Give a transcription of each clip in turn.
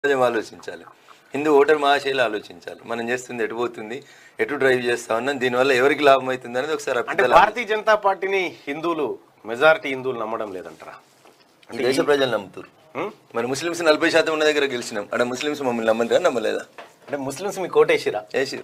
సమాజం ఆలోచించాలి హిందూ ఓటర్ మహాశైలి ఆలోచించాలి మనం చేస్తుంది ఎటు పోతుంది ఎటు డ్రైవ్ చేస్తా ఉన్నాం దీనివల్ల ఎవరికి లాభం అవుతుంది అనేది ఒకసారి అంటే అర్థాలు భారతీయ జనతా పార్టీని హిందువులు మెజారిటీ హిందువులు నమ్మడం లేదంటారా దేశ ప్రజలు నమ్ముతారు హ్మ్? మరి ముస్లిమ్స్ నలభై శాతం ఉన్న దగ్గర గెలిచినాం అక్కడ ముస్లిమ్స్ మమ్మల్ని నమ్మలేదా నమ్మలేదా అంటే ముస్లిమ్స్ మీ కోటేసిరా వేసిరు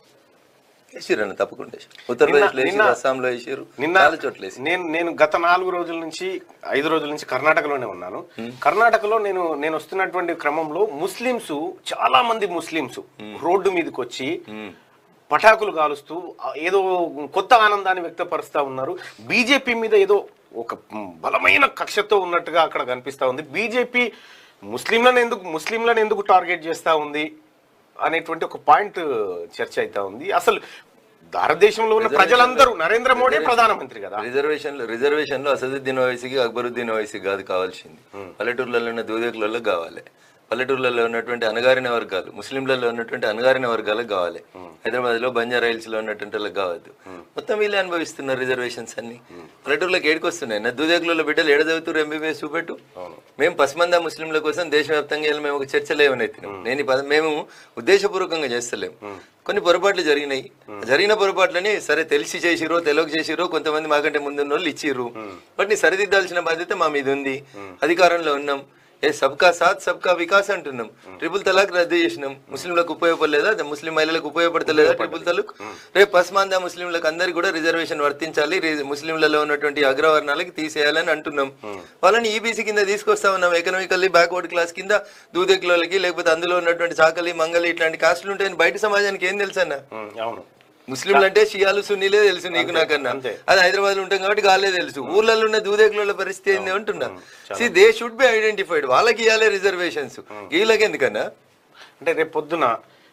వేసిరు అన్న తప్పకుండా వేసిరు. ఉత్తరప్రదేశ్లో వేసిరు నిన్న- అస్సాంలో వేసిరు నిన్న చాలా చోట్ల వేసిరు నేను నేను గత నాలుగు రోజుల నుంచి ఐదు రోజుల నుంచి కర్ణాటకలోనే ఉన్నాను కర్ణాటకలో నేను నేను వస్తున్నటువంటి క్రమంలో ముస్లిమ్స్ చాలా మంది ముస్లిమ్స్ రోడ్డు మీదకి వచ్చి పటాకులు కాలుస్తూ ఆ, ఏదో కొత్త ఆనందాన్ని వ్యక్తపరుస్తా ఉన్నారు బీజేపీ మీద ఏదో ఒక మ్, బలమైన కక్షతో ఉన్నట్టుగా అక్కడ కనిపిస్తా ఉంది బీజేపీ ముస్లింలను ఎందుకు ముస్లింలను ఎందుకు టార్గెట్ చేస్తా ఉంది అనేటువంటి ఒక పాయింట్ చర్చ అవుతా ఉంది అసలు భారతదేశంలో ఉన్న ప్రజలందరూ నరేంద్ర మోడీ ప్రధానమంత్రి కదా రిజర్వేషన్ రిజర్వేషన్ లో అసదుద్దీన్ ఓవైసీకి అక్బరుద్దీన్ ఓవైసీ కాదు కావాల్సింది పల్లెటూర్లలో ఉన్న దూదేకులలో కావాలి పల్లెటూర్లలో ఉన్నటువంటి అణగారిన వర్గాలు ముస్లింలలో ఉన్నటువంటి అణగారిన వర్గాలకు కావాలి హైదరాబాద్ లో బంజారా హిల్స్ లో ఉన్నటువంటి వాళ్ళకి కావద్దు మొత్తం వీళ్ళే అనుభవిస్తున్నారు రిజర్వేషన్స్ అన్ని పల్లెటూర్లకు ఏడుకొస్తున్నాయి నా దూదేకులలో బిడ్డలు ఏడ చదువుతారు ఎంబీబీఎస్ చూపెట్టు మేము పసిమంద ముస్లింల కోసం దేశవ్యాప్తంగా వెళ్ళి మేము ఒక చర్చలు ఏమనైతున్నాం నేను ఈ పద- మేము ఉద్దేశపూర్వకంగా చేస్తలేము కొన్ని పొరపాట్లు జరిగినాయి జరిగిన పొరపాట్లని సరే తెలిసి చేసిరో తెలియక చేసిరో కొంతమంది మాకంటే ముందున్న వాళ్ళు ఇచ్చిర్రు బట్ నీ సరిదిద్దాల్సిన బాధ్యత మా మీద ఉంది అధికారంలో ఉన్నాం ఏ సబ్కా సాత్ సబ్కా వికాస్ అంటున్నాం ట్రిపుల్ తలాక్ రద్దు చేసినాం ముస్లింలకు ఉపయోగపడలేదా అదే ముస్లిం మహిళలకు ఉపయోగపడతలేదా ట్రిపుల్ తలాక్ రేపు పస్మాందా ముస్లింలకు అందరికి కూడా రిజర్వేషన్ వర్తించాలి రి- ముస్లింలలో ఉన్నటువంటి అగ్రవర్ణాలకి తీసేయాలని అంటున్నాం వాళ్ళని ఈబీసీ కింద తీసుకొస్తా ఉన్నాం ఎకనామికల్లీ బ్యాక్వర్డ్ క్లాస్ కింద దూదెక్కులకి లేకపోతే అందులో ఉన్నటువంటి చాకలి మంగలి ఇట్లాంటి కాస్టులు ఉంటాయని బయట సమాజానికి ఏం తెలుసా ఉమ్, అవును ముస్లింలు అంటే షియాలు సున్నీలే తెలుసు నీకు నాకన్నా అంతే. అది హైదరాబాద్ లో ఉంటాం కాబట్టి గాలే తెలుసు ఊర్లలో ఉన్న దూదేకుల పరిస్థితి ఏంది అంటున్నా see they should be identified వాళ్ళకి ఇవ్వాలి రిజర్వేషన్స్ వీళ్ళకి ఎందుకన్నా అంటే రేపు పొద్దున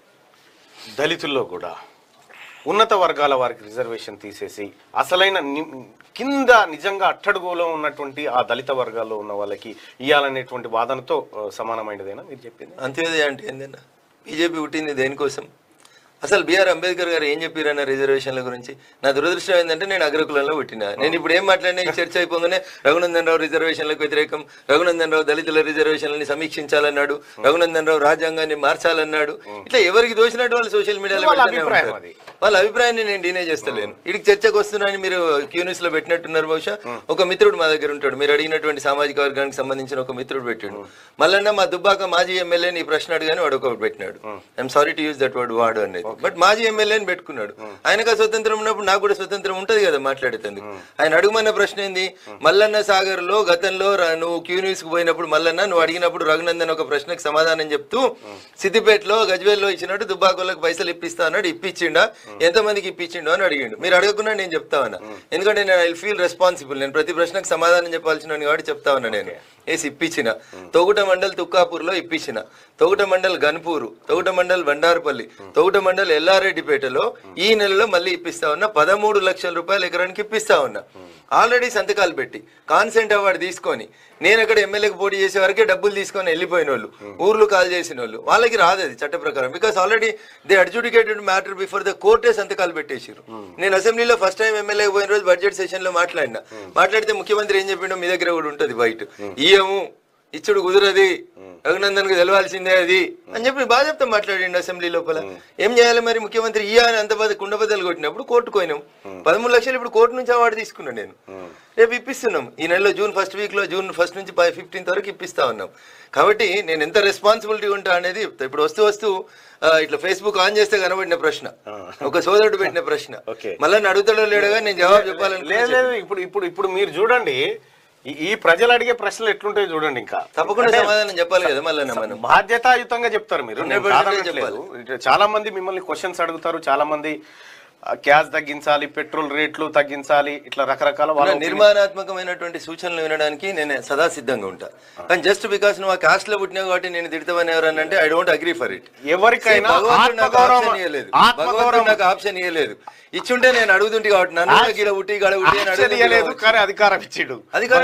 దళితుల్లో కూడా ఉన్నత వర్గాల వారికి రిజర్వేషన్ తీసేసి అసలైన ని- కింద నిజంగా అట్టడుగులో ఉన్నటువంటి ఆ దళిత వర్గాల్లో ఉన్న వాళ్ళకి ఇవ్వాలనేటువంటి వాదనతో ఆ, సమానమైనదేనా మీరు చెప్పింది అంత్యోదయ అంటే ఏందన్నా బీజేపీ పుట్టింది దేనికోసం అసలు బిఆర్ అంబేద్కర్ గారు ఏం చెప్పారన్న రిజర్వేషన్ల గురించి నా దురదృష్టం ఏంటంటే నేను అగ్రకులంలో పుట్టిన నేను ఇప్పుడు ఏం మాట్లాడినా ఈ చర్చ అయిపోగానే రఘునందన్ రావు రిజర్వేషన్లకు వ్యతిరేకం రఘునందన్ రావు దళితుల రిజర్వేషన్లని సమీక్షించాలన్నాడు రఘునందన్ రావు రాజ్యాంగాన్ని మార్చాలన్నాడు ఇట్లా ఎవరికి దోచినట్టు వాళ్ళు సోషల్ మీడియాలో వాళ్ళ పెడుతూనే అభిప్రాయం ఉంటారు. అది. వాళ్ళ అభిప్రాయాన్ని నేను డీనే చేస్తలేను ఇడికి చర్చకు వస్తున్నానని మీరు క్యూనిస్ లో పెట్టినట్టున్నారు బహుశా ఒక మిత్రుడు మా దగ్గర ఉంటాడు మీరు అడిగినటువంటి సామాజిక వర్గానికి సంబంధించిన ఒక మిత్రుడు పెట్టాడు మల్లన్న మా దుబ్బాక మాజీ ఎమ్మెల్యేని ఈ ప్రశ్న అడిగాని వాడు ఒకటి పెట్టినాడు I'm sorry to use that word వాడు అనేది బట్ మాజీ ఎమ్మెల్యేని పెట్టుకున్నాడు ఆయనకు ఆ స్వతంత్రం ఉన్నప్పుడు నాకు కూడా స్వతంత్రం ఉంటది కదా మాట్లాడేందుకు ఆయన అడుగుమన్న ప్రశ్న ఏంది మల్లన్న సాగర్ లో గతంలో ర- నువ్వు క్యూనిస్ కు పోయినప్పుడు మల్లన్న నువ్వు అడిగినప్పుడు రఘునందన్ ఒక ప్రశ్నకు సమాధానం చెప్తూ సిద్దిపేటలో గజ్వేల్లో ఇచ్చినట్టు దుబ్బాకోళ్ళకి పైసలు ఇప్పిస్తా అన్నాడు ఇప్పించిండా ఎంతమందికి ఇప్పించిండు అని అడిగిండు మీరు అడగకుండా నేను చెప్తా ఉన్నా ఎందుకంటే నేను ఐ ఫీల్ రెస్పాన్సిబుల్ నేను ప్రతి ప్రశ్నకు సమాధానం చెప్పాల్సిన వాడిని కాబట్టి చెప్తా ఉన్నా నేను వేసి ఇప్పించిన తొగుట మండల్ తుక్కాపూర్ లో ఇప్పించిన తొగుట మండల్ గన్పూరు తొగుట మండల్ బండారుపల్లి తొగుట మండల్ ఎల్లారెడ్డిపేటలో ఈ నెలలో మళ్ళీ ఇప్పిస్తా ఉన్నా పదమూడు లక్షల రూపాయలు ఎకరానికి ఇప్పిస్తా ఉన్నా ఆల్రెడీ సంతకాలు పెట్టి కాన్సెంట్ అవార్డు తీసుకొని నేను అక్కడ ఎమ్మెల్యేకి పోటీ చేసే వరకే డబ్బులు తీసుకొని వెళ్ళిపోయిన వాళ్ళు ఊర్లు కాల్ చేసిన వాళ్ళు వాళ్ళకి రాదు అది చట్ట ప్రకారం because already they adjudicated matter before the కోర్టే సంతకాలు పెట్టేసారు నేను అసెంబ్లీలో ఫస్ట్ టైం ఎమ్మెల్యేకి పోయిన రోజు బడ్జెట్ సెషన్ లో మాట్లాడినా మాట్లాడితే ముఖ్యమంత్రి ఏం చెప్పిండో మీ దగ్గర కూడా ఉంటది బయట ఇయ్యము ఇచ్చుడు కుదరది రఘునందన్ కు తెలవాల్సిందే అది అని చెప్పి బాగా చెప్తా మాట్లాడిండు అసెంబ్లీ లోపల ఏం చేయాలి మరి ముఖ్యమంత్రి ఇయ్య అని అంత బాధ కుండబద్దలు కొట్టినప్పుడు కోర్టుకు పోయినాం పదమూడు లక్షలు ఇప్పుడు కోర్టు నుంచి అవార్డు తీసుకున్నాను నేను రేపు ఇప్పిస్తున్నాం ఈ నెలలో జూన్ ఫస్ట్ వీక్ లో జూన్ ఫస్ట్ నుంచి ఫిఫ్టీన్త్ వరకు ఇప్పిస్తా ఉన్నాం కాబట్టి నేను ఎంత రెస్పాన్సిబిలిటీ ఉంటా అనేది చెప్తా. ఇప్పుడు వస్తూ వస్తూ ఆ, ఇట్లా ఫేస్బుక్ ఆన్ చేస్తే కనబడిన ప్రశ్న ఒక సోదరుడు పెట్టిన ప్రశ్న Okay. మళ్ళీ అడుగుతాడో లేడగా నేను జవాబు చెప్పాలని లేదు లేదు ఇప్పుడు ఇప్పుడు ఇప్పుడు మీరు చూడండి ఈ- ఈ ప్రజలు అడిగే ప్రశ్నలు ఎట్లుంటాయో చూడండి ఇంకా తప్పకుండా సమాధానం చెప్పాలి కదా మళ్ళీ మనం బాధ్యతాయుతంగా చెప్తారు మీరు నేను 100% కాదనట్లేదు. ఇటు చాలా మంది మిమ్మల్ని క్వశ్చన్స్ అడుగుతారు చాలా మంది ఆ, గ్యాస్ తగ్గించాలి పెట్రోల్ రేట్లు తగ్గించాలి ఇట్లా రకరకాల వాళ్ళ నిర్మాణాత్మకమైనటువంటి సూచనలు వినడానికి నేను సదా సిద్ధంగా ఉంటా కానీ జస్ట్ బికాస్ నువ్వు ఆ కాస్ట్ లో పుట్టినావు కాబట్టి నేను తిడతామని ఎవరన్నా అంటే I don't agree for it ఎవరికైనా భగవంతుడు నాకు ఆత్మగౌరవం ఆప్షన్ ఇవ్వలేదు ఆత్మగౌరవం భగవంతుడు నాకు ఆప్షన్ ఇవ్వలేదు ఇచ్చుంటే నేను అడుగుతుంటే కాబట్టి నన్ను కూడా గీడ ఉట్టి గడ ఉట్టి అని ఆప్షన్ అడగలేదు ఇయ్యలేదు కానీ అధికారం ఇచ్చిండు అధికారం